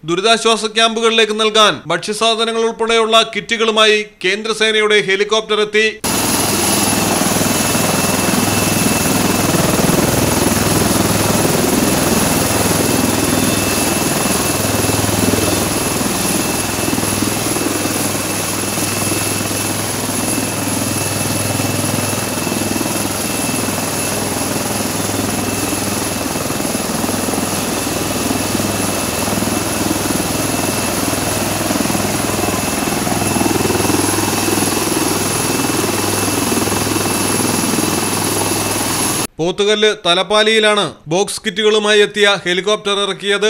ദുരിതാശ്വാസ ക്യാമ്പുകളിലേക്ക് നൽകാൻ ഭക്ഷ്യസാധനങ്ങൾ ഉൾപ്പെടെയുള്ള കിറ്റുകളുമായി കേന്ദ്രസേനയുടെ ഹെലികോപ്റ്റർ എത്തി പോത്തുകല്ല് തലപ്പാലിയിലാണ് ബോക്സ് കിറ്റുകളുമായി എത്തിയ ഹെലികോപ്റ്റർ ഇറക്കിയത്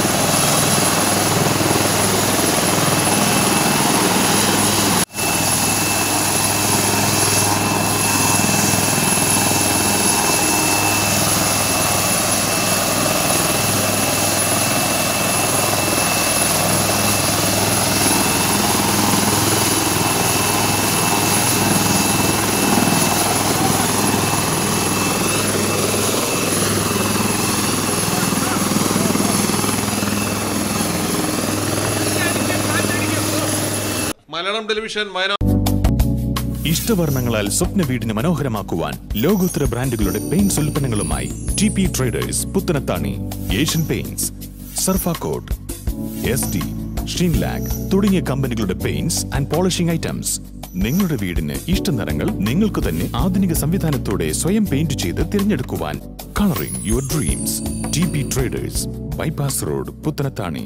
മലയാളം ടെലിവിഷൻ വയനാട് ഇഷ്ടവർണ്ണങ്ങളാൽ സ്വപ്ന വീടിന് മനോഹരമാക്കുവാൻ ലോകോത്തര ബ്രാൻഡുകളുടെ പെയിന്റ്സ് ഉൽപ്പന്നങ്ങളുമായി T P traders Puthanathani Asian paints surfacoat S D sheenlac തുടങ്ങിയ കമ്പനികളുടെ പെയിന്റ്സ് ആൻഡ് പോളിഷിംഗ് ഐറ്റംസ് നിങ്ങളുടെ വീടിന് ഇഷ്ട നിറങ്ങൾ നിങ്ങൾക്ക് തന്നെ ആധുനിക സംവിധാനത്തോടെ സ്വയം പെയിന്റ് ചെയ്ത് തിരഞ്ഞെടുക്കുവാൻ colouring your dreams T P traders bypass road Puthanathani